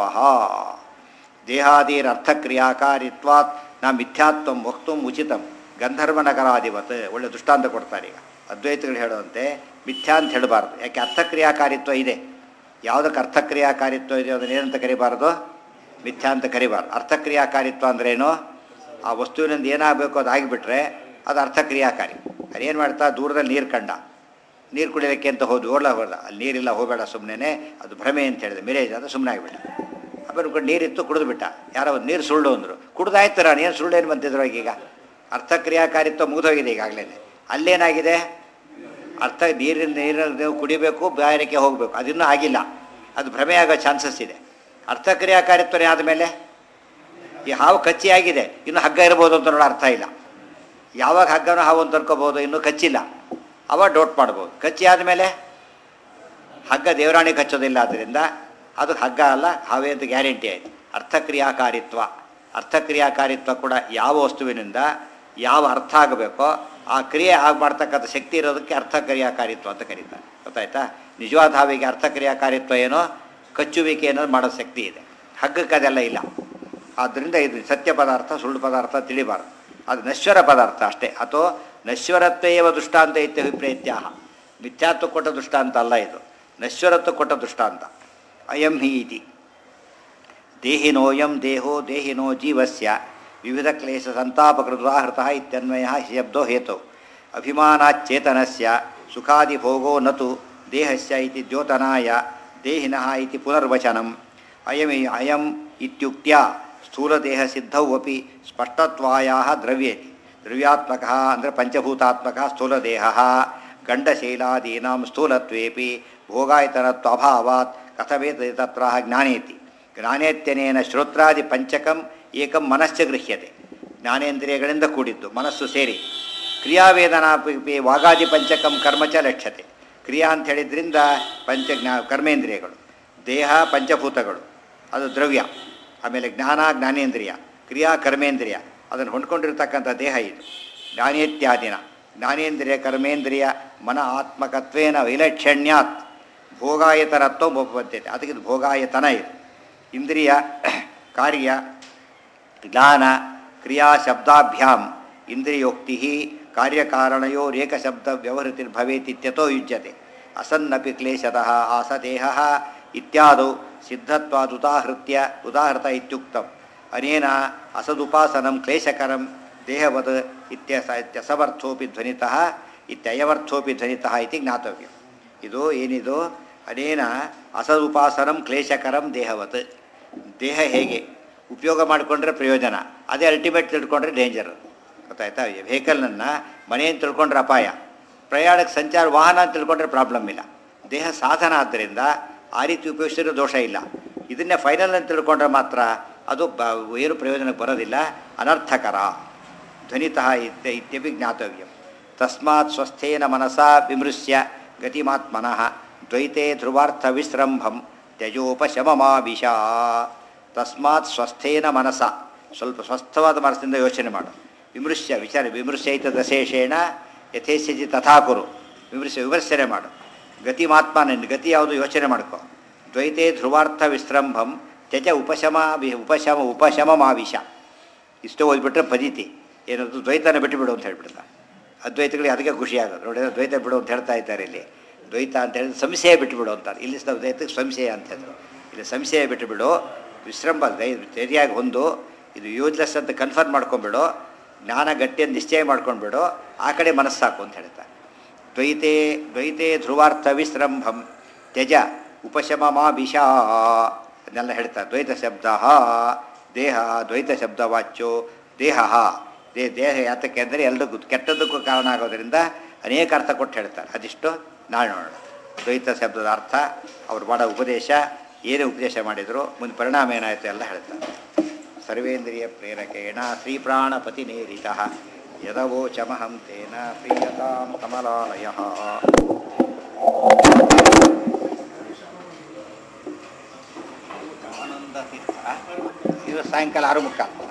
ದೇಹಾದಿರರ್ಥಕ್ರಿಯಾಕಾರಿತ್ವಾತ್ ನಾ ಮಿಥ್ಯಾತ್ವಂ ವಕ್ತುಂ ಉಚಿತಂ ಗಂಧರ್ವನಗರಾಧಿಪತ್ ಒಳ್ಳೆ ದೃಷ್ಟಾಂತ ಕೊಡ್ತಾರೆ ಈಗ ಅದ್ವೈತಗಳು ಹೇಳುವಂತೆ ಮಿಥ್ಯಾ ಅಂತ ಹೇಳಬಾರ್ದು ಯಾಕೆ ಅರ್ಥಕ್ರಿಯಾಕಾರಿತ್ವ ಇದೆ ಯಾವುದಕ್ಕೆ ಅರ್ಥಕ್ರಿಯಾಕಾರಿತ್ವ ಇದೆ ಅದನ್ನ ಏನಂತ ಕರಿಬಾರ್ದು ಮಿಥ್ಯಾ ಅಂತ ಕರಿಬಾರ್ದು ಅರ್ಥಕ್ರಿಯಾಕಾರಿತ್ವ ಅಂದ್ರೇನು ಆ ವಸ್ತುವಿನಿಂದ ಏನಾಗಬೇಕು ಅದು ಆಗಿಬಿಟ್ರೆ ಅದು ಅರ್ಥಕ್ರಿಯಾಕಾರಿ ಅದೇನು ಮಾಡ್ತಾ ದೂರದಲ್ಲಿ ನೀರು ಕಂಡ ನೀರು ಕುಡಿಯೋಕ್ಕೆ ಅಂತ ಹೋದ್ವಿ ಓಡ್ಲ ಹೋದ ಅಲ್ಲಿ ನೀರಿಲ್ಲ ಹೋಗಬೇಡ ಸುಮ್ಮನೆ ಅದು ಭ್ರಮೆ ಅಂತ ಹೇಳಿದೆ ಮಿರೇಜ್ ಅದು ಸುಮ್ಮನೆ ಆಗಿಬಿಟ್ಟ ಆಮೇಲೆ ಕೊಂಡು ನೀರಿತ್ತು ಕುಡಿದು ಬಿಟ್ಟ ಯಾರೋ ಒಂದು ನೀರು ಸುಳ್ಳು ಅಂದರು ಕುಡ್ದಾಯ್ತು ನಾನು ಏನು ಸುಳ್ಳು ಏನು ಬಂತಿದ್ರು ಈಗ ಅರ್ಥಕ್ರಿಯಾಕಾರಿತ್ವ ಮುಗಿದೋಗಿದೆ ಈಗಾಗಲೇ ಅಲ್ಲೇನಾಗಿದೆ ಅರ್ಥ ನೀರಿನ ನೀರನ್ನು ನೀವು ಕುಡಿಬೇಕು ಬಾಯಾರಿಕೆ ಹೋಗಬೇಕು ಅದಿನ್ನೂ ಆಗಿಲ್ಲ ಅದು ಭ್ರಮೆ ಆಗೋ ಚಾನ್ಸಸ್ ಇದೆ ಅರ್ಥಕ್ರಿಯಾಕಾರಿತ್ವನೇ ಆದಮೇಲೆ ಈ ಹಾವು ಕಚ್ಚಿ ಆಗಿದೆ ಇನ್ನು ಹಗ್ಗ ಇರ್ಬೋದು ಅಂತ ನೋಡೋ ಅರ್ಥ ಇಲ್ಲ ಯಾವಾಗ ಹಗ್ಗನೂ ಹಾವು ಅಂತ ಅನ್ಕೋಬೋದು ಇನ್ನೂ ಕಚ್ಚಿಲ್ಲ ಅವಾಗ ಡೌಟ್ ಮಾಡ್ಬೋದು ಕಚ್ಚಿ ಆದಮೇಲೆ ಹಗ್ಗ ದೇವರಾಣಿ ಕಚ್ಚೋದಿಲ್ಲ ಆದ್ದರಿಂದ ಅದು ಹಗ್ಗ ಅಲ್ಲ ಹಾವೇ ಅಂತ ಗ್ಯಾರಂಟಿ ಆಯಿತು ಅರ್ಥಕ್ರಿಯಾಕಾರಿತ್ವ ಅರ್ಥಕ್ರಿಯಾಕಾರಿತ್ವ ಕೂಡ ಯಾವ ವಸ್ತುವಿನಿಂದ ಯಾವ ಅರ್ಥ ಆಗಬೇಕೋ ಆ ಕ್ರಿಯೆ ಆಗ ಮಾಡ್ತಕ್ಕಂಥ ಶಕ್ತಿ ಇರೋದಕ್ಕೆ ಅರ್ಥಕ್ರಿಯಾಕಾರಿತ್ವ ಅಂತ ಕರೀತಾರೆ ಗೊತ್ತಾಯ್ತಾ ನಿಜವಾದ ಹಾವಿಗೆ ಅರ್ಥಕ್ರಿಯಾಕಾರಿತ್ವ ಏನೋ ಕಚ್ಚುವಿಕೆ ಅನ್ನೋದು ಮಾಡೋ ಶಕ್ತಿ ಇದೆ ಹಗ್ಗಕ್ಕೆ ಅದೆಲ್ಲ ಇಲ್ಲ ಆದ್ದರಿಂದ ಇದು ಸತ್ಯ ಪದಾರ್ಥ ಸುಳ್ಳು ಪದಾರ್ಥ ತಿಳಿಬಾರ್ದು ಅದು ನಶ್ವರ ಪದಾರ್ಥ ಅಷ್ಟೇ ಅಥವಾ ನಶ್ವರತ್ವೇವ ದೃಷ್ಟಾಂತ ಇತ್ಯ ವಿಪ್ರೇತ್ಯಾಹ ಮಿಥ್ಯಾತ್ವ ಕೊಟ್ಟ ದೃಷ್ಟಾಂತ ಅಲ್ಲ ಇದು ನಶ್ವರತ್ವ ಕೊಟ್ಟ ದೃಷ್ಟಾಂತ ಅಯಂ ಹಿ ಇತಿ ದೇಹಿನೋಯಂ ದೇಹೋ ದೇಹಿನೋ ಜೀವಸ್ಯ ವಿವಿಧ ಕ್ಲೇಶ ಸಂತಾಪಕೃತಾಹೃತ ಇತ್ಯನ್ವಯ ಶಬ್ದೋ ಹೇತೋ ಅಭಿಮಾನಾಚ್ಚೇತನಸ್ಯ ಸುಖಾದಿಭೋಗೋ ನತು ದೇಹಸ್ಯ ಇತಿ ದ್ಯೋತನಾಯ ದೇಹಿನಃ ಇತಿ ಪುನರ್ವಚನಂ ಅಯಂ ಅಯಂ ಇತ್ಯುಕ್ತ್ಯ ಸ್ಥೂಲದೇಹಸಿದ್ಧೌ ಅಪಿ ಸ್ಪಷ್ಟತ್ವಾಯಾ ದ್ರವ್ಯೇತಿ ದ್ರವ್ಯಾತ್ಮಕ ಅಂದರೆ ಪಂಚಭೂತಾತ್ಮಕ ಸ್ಥೂಲದೇಹ ಗಂಡಶೈಲಾದೀನಾಂ ಸ್ಥೂಲತ್ವೇಪಿ ಭೋಗಾಯತನತ್ವಭಾವಾತ್ ಕಥವೇತ ತತ್ರ ಜ್ಞಾನೇತಿ ಜ್ಞಾನೇತ್ಯನೇನ ಶ್ರೋತ್ರಾದಿ ಪಂಚಕಂ ಏಕಂ ಮನಶ್ಚ ಗೃಹ್ಯತೆ ಜ್ಞಾನೇಂದ್ರಿಯಗಳಿಂದ ಕೂಡಿದ್ದು ಮನಸ್ಸು ಸೇರಿ ಕ್ರಿಯಾವೇದನಾ ಪಿ ವಾಗಾದಿ ಪಂಚಕಂ ಕರ್ಮಚ ಲಕ್ಷ್ಯತೆ ಕ್ರಿಯಾ ಅಂತ ಹೇಳಿದ್ರಿಂದ ಪಂಚ ಜ್ಞಾ ಕರ್ಮೇಂದ್ರಿಯಗಳು ದೇಹ ಪಂಚಭೂತಗಳು ಅದು ದ್ರವ್ಯ ಆಮೇಲೆ ಜ್ಞಾನ ಜ್ಞಾನೇಂದ್ರಿಯ ಕ್ರಿಯಾ ಕರ್ಮೇಂದ್ರಿಯ ಅದನ್ನು ಹೊಂದ್ಕೊಂಡಿರ್ತಕ್ಕಂಥ ದೇಹ ಇದು ಜ್ಞಾನೇತ್ಯಾದಿನ ಜ್ಞಾನೇಂದ್ರಿಯ ಕರ್ಮೇಂದ್ರಿಯ ಮನ ಆತ್ಮಕತ್ವೇನ ವೈಲಕ್ಷಣ್ಯಾತ್ ಭೋಗಾಯತನತ್ವ ಒಪ್ಪುವಂತಿದೆ ಅದಕ್ಕೆ ಇದು ಭೋಗಾಯತನ ಇದು ಇಂದ್ರಿಯ ಕಾರ್ಯ ಜ್ಞಾನ ಕ್ರಿಯಾ ಶಬ್ದಾಭ್ಯಾಂ ಇಂದ್ರಿಯೋಕ್ತಿ ಕಾರ್ಯಕಾರಣಯೋರೇಕ ಶಬ್ದ ವ್ಯವಹೃತಿರ್ಭವೇತಿತ್ಯತೋ ಯುಜ್ಯತೆ ಅಸನ್ನಪಿ ಕ್ಲೇಶತಃ ಆಸದೇಹ ಇತ್ಯಾದೌ ಸಿದ್ಧತ್ವಾದುದಾಹೃತ್ಯ ಉದಾಹೃತ ಇತ್ಯುಕ್ತಂ ಅನೇನ ಅಸದುಪಾಸನಂ ಕ್ಲೇಶಕರಂ ದೇಹವದ್ ಇತ್ಯಸ ಇತ್ಯಸವರ್ಥೋಪಿ ಧ್ವನಿತಃ ಇತ್ಯಯವರ್ಥೋಪಿ ಧ್ವನಿತಃ ಇತಿ ಜ್ಞಾತವ್ಯ ಇದು ಏನಿದು ಅನೇನ ಅಸದುಪಾಸನಂ ಕ್ಲೇಶಕರಂ ದೇಹವತ್ ದೇಹ ಹೇಗೆ ಉಪಯೋಗ ಮಾಡಿಕೊಂಡ್ರೆ ಪ್ರಯೋಜನ ಅದೇ ಅಲ್ಟಿಮೇಟ್ ತಿಳ್ಕೊಂಡ್ರೆ ಡೇಂಜರ್ ಗೊತ್ತಾಯ್ತಾ ವೆಹಿಕಲ್ನನ್ನು ಮನೆಯನ್ನು ತಿಳ್ಕೊಂಡ್ರೆ ಅಪಾಯ ಪ್ರಯಾಣಕ್ಕೆ ಸಂಚಾರ ವಾಹನ ಅಂತ ತಿಳ್ಕೊಂಡ್ರೆ ಪ್ರಾಬ್ಲಮ್ ಇಲ್ಲ ದೇಹ ಸಾಧನ ಆದ್ದರಿಂದ ಆ ರೀತಿ ಉಪಯೋಗಿಸಿದ್ರೆ ದೋಷ ಇಲ್ಲ ಇದನ್ನೇ ಫೈನಲ್ ಅಂತ ತಿಳ್ಕೊಂಡ್ರೆ ಮಾತ್ರ ಅದು ಬ ಏನು ಪ್ರಯೋಜನಕ್ಕೆ ಬರೋದಿಲ್ಲ ಅನರ್ಥಕರ ಧ್ವನಿತಃ ಇತ್ಯ ಇತ್ಯಪಿ ಜ್ಞಾತವ್ಯಂ ತಸ್ಮಾತ್ ಸ್ವಸ್ಥೇನ ಮನಸಾ ವಿಮೃಶ್ಯ ಗತಿಮಾತ್ಮನಃ ದ್ವೈತೆ ಧ್ರುವಾರ್ಥ ವಿಶ್ರಂಭಂ ತ್ಯಜೋಪಶಮಮಾವಿಷ ತಸ್ಮಾತ್ ಸ್ವಸ್ಥೇನ ಮನಸ ಸ್ವಲ್ಪ ಸ್ವಸ್ಥವಾದ ಮನಸ್ಸಿಂದ ಯೋಚನೆ ಮಾಡು ವಿಮೃಶ್ಯ ವಿಚಾರ ವಿಮೃಶ್ಯೈತ ದಶೇಷೇಣ ಯಥೇಚ್ಛಿ ತಥಾ ಕುರು ವಿಮರ್ಶೆ ವಿಮರ್ಶನೆ ಮಾಡು ಗತಿ ಮಾತ್ಮ ನಿನ್ನ ಗತಿ ಯಾವುದು ಯೋಚನೆ ಮಾಡ್ಕೊ ದ್ವೈತೆ ಧ್ರುವಾರ್ಥ ವಿಶ್ರಂಭಂ ತ್ಯಜ ಉಪಶಮ ವಿ- ಉಪಶಮ ಉಪಶಮ ಮಾವಿಷ ಇಷ್ಟು ಓದ್ಬಿಟ್ರೆ ಪದೀತಿ ಏನದು ದ್ವೈತನ ಬಿಟ್ಟು ಬಿಡು ಅಂತ ಹೇಳ್ಬಿಡ್ತ ಅದ್ವೈತಗಳಿಗೆ ಅದಕ್ಕೆ ಖುಷಿ ಆಗೋದು ನೋಡಿ ದ್ವೈತ ಬಿಡು ಅಂತ ಹೇಳ್ತಾ ಇದ್ದಾರೆ ಇಲ್ಲಿ ದ್ವೈತ ಅಂತ ಹೇಳಿದ್ರೆ ಸಂಶಯ ಬಿಟ್ಟು ಬಿಡು ಅಂತಾರೆ ಇಲ್ಲಿ ಸ- ದ್ವೈತಕ್ಕೆ ಸಂಶಯ ಅಂತ ಹೇಳಿದ್ರು ಇಲ್ಲಿ ಸಂಶಯ ಬಿಟ್ಟು ಬಿಡು ವಿಶ್ರಂಭ ದೈ ಸರಿಯಾಗಿ ಹೊಂದು ಇದು ಯೂಸ್ಲೆಸ್ ಅಂತ ಕನ್ಫರ್ಮ್ ಮಾಡ್ಕೊಂಬಿಡು ಜ್ಞಾನ ಗಟ್ಟಿಯನ್ನು ನಿಶ್ಚಯ ಮಾಡ್ಕೊಂಡ್ಬಿಡು ಆ ಕಡೆ ಮನಸ್ಸಾಕು ಅಂತ ಹೇಳ್ತಾರೆ ದ್ವೈತೆ ದ್ವೈತೆ ಧ್ರುವಾರ್ಥ ವಿಶ್ರಂಭಂ ತ್ಯಜ ಉಪಶಮಮಾ ವಿಷಾ ಅದನ್ನೆಲ್ಲ ಹೇಳ್ತಾರೆ ದ್ವೈತ ಶಬ್ದ ದೇಹ ದ್ವೈತ ಶಬ್ದವಾಚ್ಯೋ ದೇಹ ದೇ ದೇಹ ಯಾತಕ್ಕೆ ಅಂದರೆ ಎಲ್ಲರಿಗೂ ಕೆಟ್ಟದ್ದಕ್ಕೂ ಕಾರಣ ಆಗೋದರಿಂದ ಅನೇಕ ಅರ್ಥ ಕೊಟ್ಟು ಹೇಳ್ತಾರೆ ಅದಿಷ್ಟು ನಾಳೆ ನೋಡೋಣ ದ್ವೈತ ಶಬ್ದದ ಅರ್ಥ ಅವ್ರು ಮಾಡೋ ಉಪದೇಶ ಏನೇ ಉಪದೇಶ ಮಾಡಿದ್ರು ಮುಂದೆ ಪರಿಣಾಮ ಏನಾಯಿತು ಎಲ್ಲ ಹೇಳ್ತಾರೆ ಸರ್ವೇಂದ್ರಿಯ ಪ್ರೇರಕೇಣ ಶ್ರೀಪ್ರಾಣಪತಿ ನೇರಿತ ಯದವೋಚಮಹಂ ತೇನ ಪ್ರೀಯತಾಂ ಕಮಲಾಲಯ ಆನಂದ ತೀರ್ಥ ಇದು ಸಾಯಂಕಾಲ ಆರು ಮುಕ್ಕಾಲು